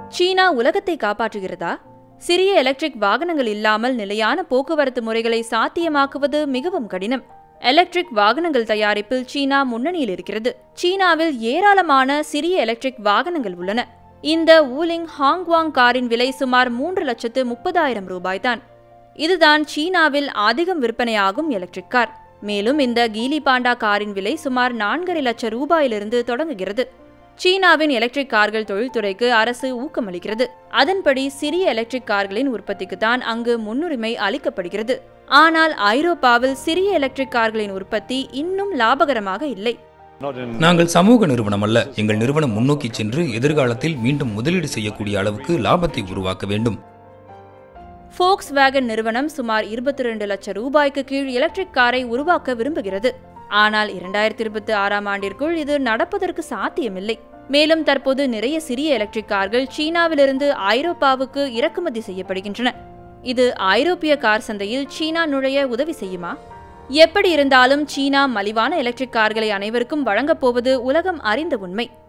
சீனா உலகத்தை காப்பாற்றுகிறதா சிறிய எலக்ட்ரிக் வாகனங்கள் இல்லாமல் நிலையான போக்குவரத்து முறைகளை சாத்தியமாக்குவது மிகவும் கடினம் எலக்ட்ரிக் வாகனங்கள் தயாரிப்பில் சீனா முன்னணியில் இருக்கிறது சீனாவில் ஏராளமான சிறிய எலக்ட்ரிக் வாகனங்கள் உள்ளன இந்த ஊலிங் ஹாங்வாங் காரின் விலை சுமார் மூன்று லட்சத்து முப்பதாயிரம் ரூபாய் தான் இதுதான் சீனாவில் அதிகம் விற்பனையாகும் எலக்ட்ரிக் கார் மேலும் இந்த கீலி பாண்டா காரின் விலை சுமார் நான்கரை லட்சம் ரூபாயிலிருந்து தொடங்குகிறது சீனாவின் எலக்ட்ரிக் கார்கள் தொழில்துறைக்கு அரசு ஊக்கமளிக்கிறது அதன்படி சிறிய எலக்ட்ரிக் கார்களின் உற்பத்திக்கு தான் அங்கு முன்னுரிமை அளிக்கப்படுகிறது ஆனால் ஐரோப்பாவில் சிறிய எலக்ட்ரிக் கார்களின் உற்பத்தி இன்னும் லாபகரமாக இல்லை நாங்கள் சமூக நிறுவனம் அல்ல எங்கள் நிறுவனம் முன்னோக்கி சென்று எதிர்காலத்தில் மீண்டும் முதலீடு செய்யக்கூடிய அளவுக்கு லாபத்தை உருவாக்க வேண்டும் ஃபோக்ஸ் வேகன் நிறுவனம் சுமார் இருபத்தி ரெண்டு லட்சம் ரூபாய்க்கு கீழ் எலக்ட்ரிக் காரை உருவாக்க விரும்புகிறது ஆனால் இரண்டாயிரத்தி இருபத்தி ஆறாம் ஆண்டிற்குள் இது நடப்பதற்கு சாத்தியமில்லை மேலும் தற்போது நிறைய சிறிய எலக்ட்ரிக் கார்கள் சீனாவிலிருந்து ஐரோப்பாவுக்கு இறக்குமதி செய்யப்படுகின்றன இது ஐரோப்பிய கார் சந்தையில் சீனா நுழைய உதவி செய்யுமா எப்படி இருந்தாலும் சீனா மலிவான எலக்ட்ரிக் கார்களை அனைவருக்கும் வழங்கப் போவது உலகம் அறிந்த உண்மை